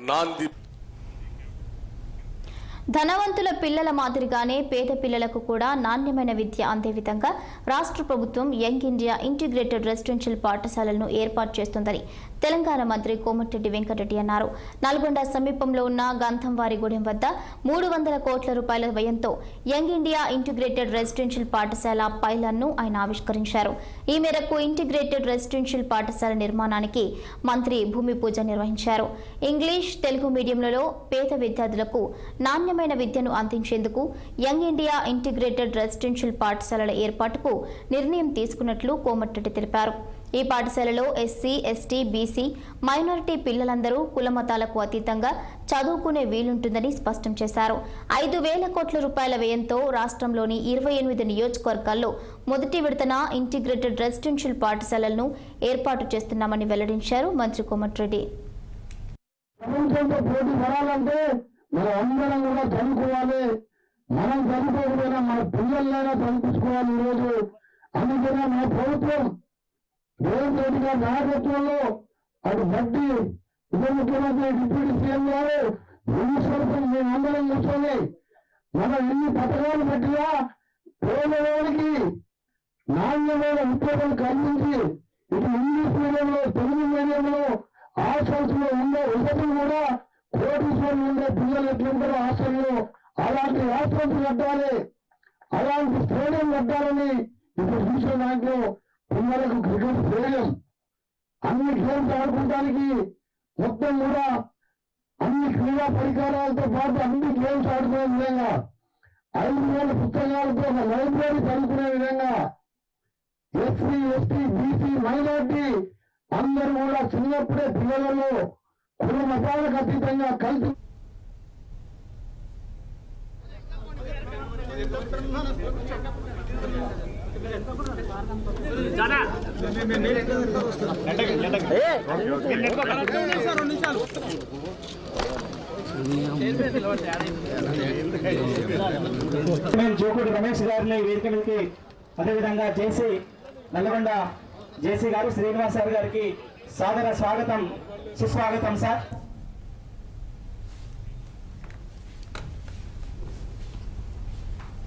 నాంది ధనవంతుల పిల్లల మాదిరిగానే పేద పిల్లలకు కూడా నాణ్యమైన విద్య అందే విధంగా రాష్ట్ర ప్రభుత్వం యంగ్ ఇండియా ఇంటిగ్రేటెడ్ రెసిడెన్షియల్ పాఠశాలలను ఏర్పాటు చేస్తుందని తెలంగాణ మంత్రి కోమటిరెడ్డి వెంకటరెడ్డి అన్నారు నల్గొండ సమీపంలో ఉన్న గంధంవారిగూడెం వద్ద మూడు వందల కోట్ల రూపాయల వ్యయంతో యంగ్ ఇండియా ఇంటిగ్రేటెడ్ రెసిడెన్షియల్ పాఠశాల పైలన్ను ఆయన ఆవిష్కరించారు ఈ మేరకు ఇంటిగ్రేటెడ్ రెసిడెన్షియల్ పాఠశాల నిర్మాణానికి మంత్రి భూమి పూజ నిర్వహించారు ఇంగ్లీష్ తెలుగు మీడియంలలో పేద విద్యార్థులకు నాణ్యమైన విద్యను అందించేందుకు యంగ్ ఇండియా ఇంటిగ్రేటెడ్ రెసిడెన్షియల్ పాఠశాలల ఏర్పాటుకు నిర్ణయం తీసుకున్నట్లు కోమటిరెడ్డి తెలిపారు ఈ పాఠశాలలో ఎస్సీ ఎస్టీ బీసీ మైనారిటీ పిల్లలందరూ కులమతాలకు అతీతంగా చదువుకునే వీలుంటుందని స్పష్టం చేశారు ఐదు వేల కోట్ల రూపాయల వ్యయంతో రాష్ట్రంలోని ఇరవై ఎనిమిది నియోజకవర్గాల్లో మొదటి విడతన ఇంటిగ్రేటెడ్ రెసిడెన్షియల్ పాఠశాలలను ఏర్పాటు చేస్తున్నామని వెల్లడించారు మంత్రి కోమటిరెడ్డి ప్రపంచంతో పోటీ పడాలంటే మనం అందరం కూడా చదువుకోవాలి మనం చదువుకోకపోయినా మన పిల్లలైనా చదివించుకోవాలి ఈరోజు అందుకనే మన ప్రభుత్వం రేవంత్ రెడ్డి గారి నాయకత్వంలో అటు బట్టి ఉప ముఖ్యమంత్రి డిప్యూటీ సీఎం గారు మినిస్టర్స్ మేమందరం కూర్చొని మనం ఎన్ని పథకాలు పెట్టినా పేదవాడికి నాణ్యమైన ఉద్యోగం కల్పించి ఇటు ఇంగ్లీష్ మీడియంలో తెలుగు మీడియంలో హాస్టల్స్ లో ఉండే వసతులు కూడా కోటీశ్వరులు ఉండే పిల్లలు ఎట్లుంటారో హాస్టల్లో అలాంటి హాస్టల్స్ కట్టాలి అలాంటి స్టేడియం కట్టాలని ఇప్పుడు చూసిన దాంట్లో పిల్లలకు క్రికెట్ స్టేడియం అన్ని గేమ్స్ ఆడుకోవడానికి మొత్తం కూడా అన్ని క్రీడా పరికరాలతో పాటు అన్ని గేమ్స్ ఆడుకునే విధంగా ఐదు వేల పుస్తకాలతో ఒక లైబ్రరీ చదువుకునే విధంగా ఎస్సీ ఎస్టీ బీసీ మైనార్టీ అందరూ కూడా చిన్నప్పుడే పిల్లలలో కుల మతాలకు అతీతంగా కలిసి మేము జోకుడు రమేష్ గారిని వేదిక మీదకి అదేవిధంగా జేసీ నల్గొండ జేసీ గారు శ్రీనివాస్ సార్ గారికి సాదర స్వాగతం సుస్వాగతం సార్